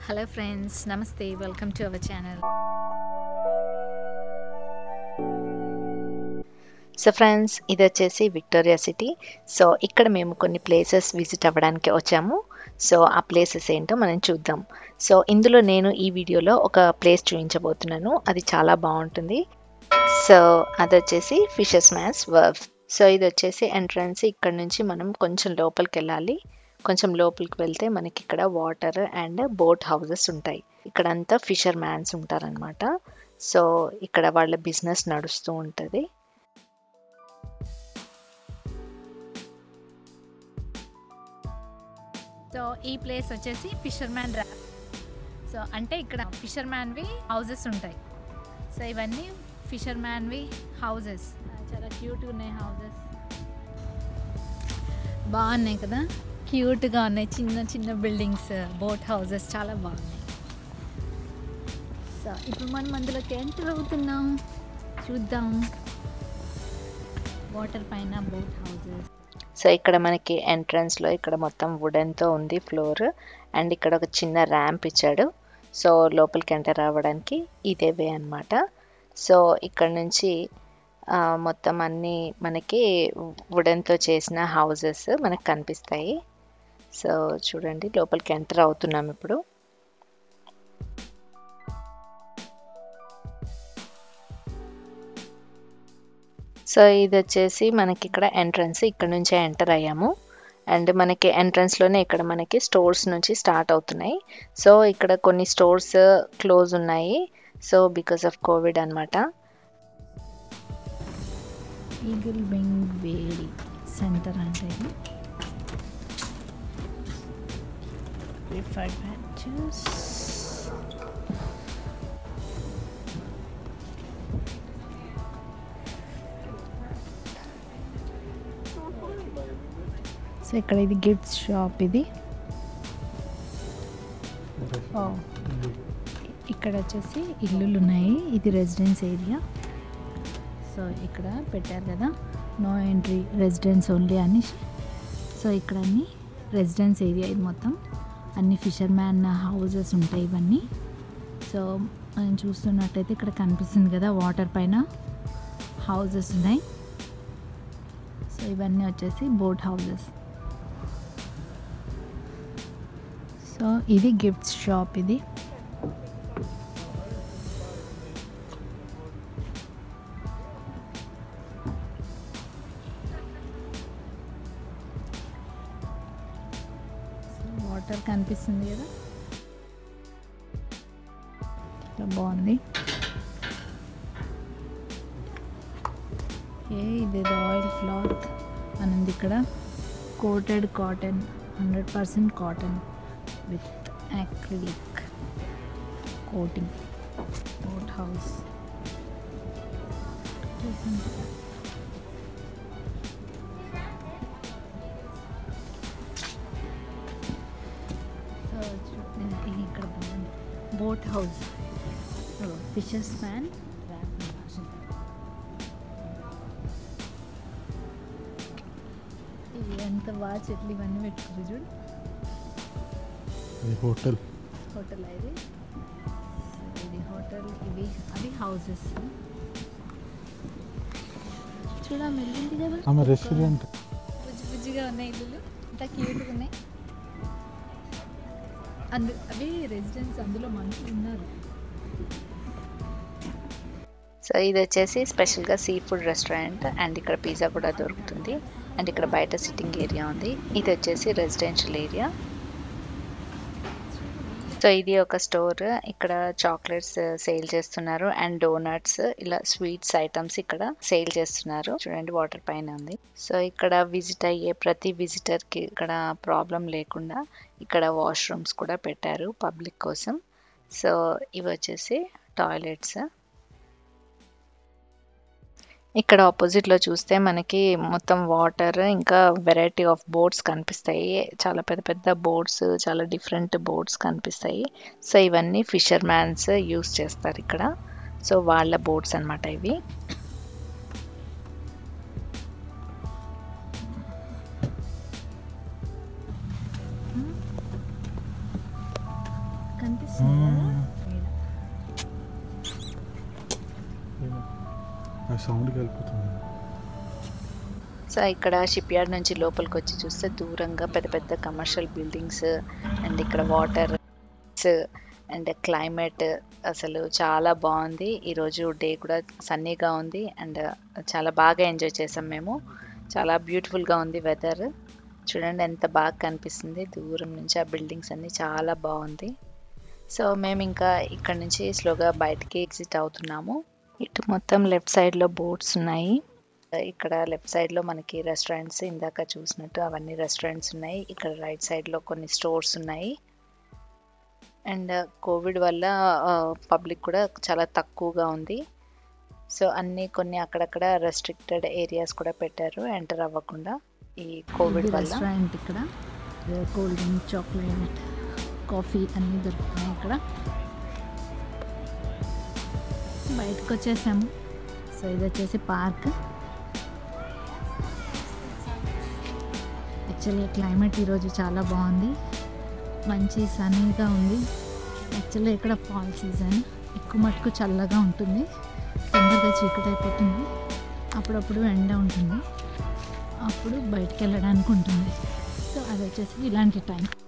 Hello friends నమస్తే welcome to our channel so friends ఇది వచ్చేసి విక్టోరియా సిటీ సో ఇక్కడ మేము కొన్ని ప్లేసెస్ విజిట్ అవ్వడానికి వచ్చాము సో ఆ ప్లేసెస్ ఏంటో మనం చూద్దాం సో ఇందులో నేను ఈ వీడియోలో ఒక ప్లేస్ చూపించబోతున్నాను అది చాలా బాగుంటుంది సో అది వచ్చేసి ఫిషర్స్ మ్యాన్స్ వర్ఫ్ సో ఇది వచ్చేసి ఎంట్రన్స్ ఇక్కడ నుంచి మనం కొంచెం లోపలికి వెళ్ళాలి కొంచెం లోపలికి వెళ్తే మనకి ఇక్కడ వాటర్ అండ్ బోట్ హౌసెస్ ఉంటాయి ఇక్కడంతా ఫిషర్ మ్యాన్స్ ఉంటారనమాట సో ఇక్కడ వాళ్ళ బిజినెస్ నడుస్తూ ఉంటుంది సో ఈ ప్లేస్ వచ్చేసి ఫిషర్ మ్యాన్ ర్యాప్ సో అంటే ఇక్కడ ఫిషర్ మ్యాన్వి హౌజెస్ ఉంటాయి సో ఇవన్నీ ఫిషర్ మ్యాన్వి హౌజెస్ చాలా క్యూట్గా ఉన్నాయి హౌజెస్ బాగున్నాయి కదా క్యూట్గా ఉన్నాయి చిన్న చిన్న బిల్డింగ్స్ బోట్ హౌజెస్ చాలా బాగున్నాయి సో ఇప్పుడు మనం అందులోకి ఎంటర్ అవుతున్నాం చూద్దాం వాటర్ పైన బోట్ హౌజెస్ సో ఇక్కడ మనకి ఎంట్రన్స్లో ఇక్కడ మొత్తం వుడెన్తో ఉంది ఫ్లోర్ అండ్ ఇక్కడ ఒక చిన్న ర్యాంప్ ఇచ్చాడు సో లోపలికి ఎంటర్ అవ్వడానికి ఇదే వే అనమాట సో ఇక్కడ నుంచి ఆ, మొత్తం అన్ని మనకి వుడెన్తో చేసిన హౌసెస్ మనకు కనిపిస్తాయి సో చూడండి లోపలికి ఎంటర్ అవుతున్నాం ఇప్పుడు సో ఇది వచ్చేసి మనకి ఇక్కడ ఎంట్రన్స్ ఇక్కడ నుంచే ఎంటర్ అయ్యాము అండ్ మనకి ఎంట్రన్స్లోనే ఇక్కడ మనకి స్టోర్స్ నుంచి స్టార్ట్ అవుతున్నాయి సో ఇక్కడ కొన్ని స్టోర్స్ క్లోజ్ ఉన్నాయి సో బికాస్ ఆఫ్ కోవిడ్ అనమాట ఈగిల్ వింగ్ వేడి సెంటర్ అంటే ఇది ప్రిఫర్డ్ బ్యాచెస్ సో ఇక్కడ ఇది గిఫ్ట్స్ షాప్ ఇది ఓ ఇక్కడ వచ్చేసి ఇల్లులు ఉన్నాయి ఇది రెసిడెన్స్ ఏరియా సో ఇక్కడ పెట్టారు కదా నో ఎంట్రీ రెసిడెన్స్ ఓన్లీ అని సో ఇక్కడ అన్ని రెసిడెన్స్ ఏరియా ఇది మొత్తం అన్ని ఫిషర్ మ్యాన్ హౌజెస్ ఉంటాయి ఇవన్నీ సో మనం చూస్తున్నట్టయితే ఇక్కడ కనిపిస్తుంది కదా వాటర్ పైన హౌజెస్ ఉన్నాయి సో ఇవన్నీ వచ్చేసి బోట్ హౌజెస్ సో ఇది గిఫ్ట్స్ షాప్ ఇది వాటర్ కనిపిస్తుంది కదా చాలా బాగుంది ఏ ఇది ఆయిల్ క్లాత్ అని ఉంది ఇక్కడ coated cotton hundred percent cotton with acrylic coating boat house so చూ- ఇది ఇక్కడ బాగుంది బోట్ హౌస్ ఫిషర్స్ మ్యాన్ ఇది ఎంత బాగా చెట్లు ఇవన్నీ పెట్టుకోరు చూడు ఇది హోటల్ హోటల్ ఇది ఇది హోటల్ ఇవి అవి హౌసెస్ చూడ మెల్లింది కదా ఆమె రెస్టారెంట్ బుజ్జి బుజ్జిగా ఉన్నాయి ఇల్లులు ఇంత క్యూట్గా ఉన్నాయి అందు అవి రెసిడెన్స్ అందులో మనుషులు ఉన్నారు సో ఇది వచ్చేసి స్పెషల్గా సీ ఫుడ్ రెస్టారెంట్ అండ్ ఇక్కడ పిజ్జా కూడా దొరుకుతుంది అండ్ ఇక్కడ బయట సిట్టింగ్ ఏరియా ఉంది ఇది వచ్చేసి రెసిడెన్షియల్ ఏరియా సో ఇది ఒక స్టోర్ ఇక్కడ చాక్లెట్స్ సేల్ చేస్తున్నారు అండ్ డోనట్స్ ఇలా స్వీట్స్ ఐటమ్స్ ఇక్కడ సేల్ చేస్తున్నారు చూడండి వాటర్ పైన ఉంది సో ఇక్కడ విజిట్ అయ్యే ప్రతి విజిటర్ కి ఇక్కడ ప్రాబ్లం లేకుండా ఇక్కడ వాష్రూమ్స్ కూడా పెట్టారు పబ్లిక్ కోసం సో ఇవి వచ్చేసి టాయిలెట్స్ ఇక్కడ ఆపోజిట్ లో చూస్తే మనకి మొత్తం వాటర్ ఇంకా వెరైటీ ఆఫ్ బోట్స్ కనిపిస్తాయి చాలా పెద్ద పెద్ద బోట్స్ చాలా డిఫరెంట్ బోట్స్ కనిపిస్తాయి సో ఇవన్నీ ఫిషర్ మ్యాన్స్ యూస్ చేస్తారు ఇక్కడ సో వాళ్ళ బోట్స్ అన్నమాట ఇవి ఇక్కడ కనిపిస్తుంది కదా? ఈడ. ఆ సౌండ్కి వెళ్ళిపోతుంది సో ఇక్కడ షిప్ యార్డ్ నుంచి లోపలికి వచ్చి చూస్తే దూరంగా పెద్ద పెద్ద కమర్షియల్ బిల్డింగ్స్ అండ్ ఇక్కడ వాటర్ అండ్ క్లైమేట్ అసలు చాలా బాగుంది ఈరోజు డే కూడా సన్నీగా ఉంది అండ్ చాలా బాగా ఎంజాయ్ చేసాం మేము చాలా బ్యూటిఫుల్గా ఉంది వెదర్ చూడండి ఎంత బాగా కనిపిస్తుంది దూరం నుంచి ఆ బిల్డింగ్స్ అన్నీ చాలా బాగుంది సో మేము ఇంకా ఇక్కడ నుంచి స్లోగా బయటికి ఎగ్జిట్ అవుతున్నాము ఇటు మొత్తం లెఫ్ట్ సైడ్లో బోట్స్ ఉన్నాయి ఇక్కడ లెఫ్ట్ సైడ్ లో మనకి రెస్టారెంట్స్ ఇందాక చూసినట్టు అవన్నీ రెస్టారెంట్స్ ఉన్నాయి ఇక్కడ రైట్ సైడ్ లో కొన్ని స్టోర్స్ ఉన్నాయి అండ్ కోవిడ్ వల్ల పబ్లిక్ కూడా చాలా తక్కువగా ఉంది సో అన్ని కొన్ని అక్కడక్కడ రెస్ట్రిక్టెడ్ ఏరియాస్ కూడా పెట్టారు ఎంటర్ అవ్వకుండా ఈ కోవిడ్ ఇది వల్ల రెస్టారెంట్ ఇక్కడ కూల్ డ్రింక్ చాక్లెట్ కాఫీ అన్నీ దొరుకుతున్నాయి ఇక్కడ బయటకు వచ్చేసాము సో ఇది వచ్చేసి పార్క్ యాక్చువల్లీ క్లైమేట్ ఈరోజు చాలా బాగుంది మంచి సన్నీగా ఉంది యాక్చువల్లీ ఇక్కడ ఫాల్ సీజన్ ఎక్కువ మటుకు చల్లగా ఉంటుంది తొందరగా చీకటి అయిపోతుంది అప్పుడప్పుడు ఎండ ఉంటుంది అప్పుడు బయటికి వెళ్ళడానికి ఉంటుంది సో అది వచ్చేసి ఇలాంటి టైం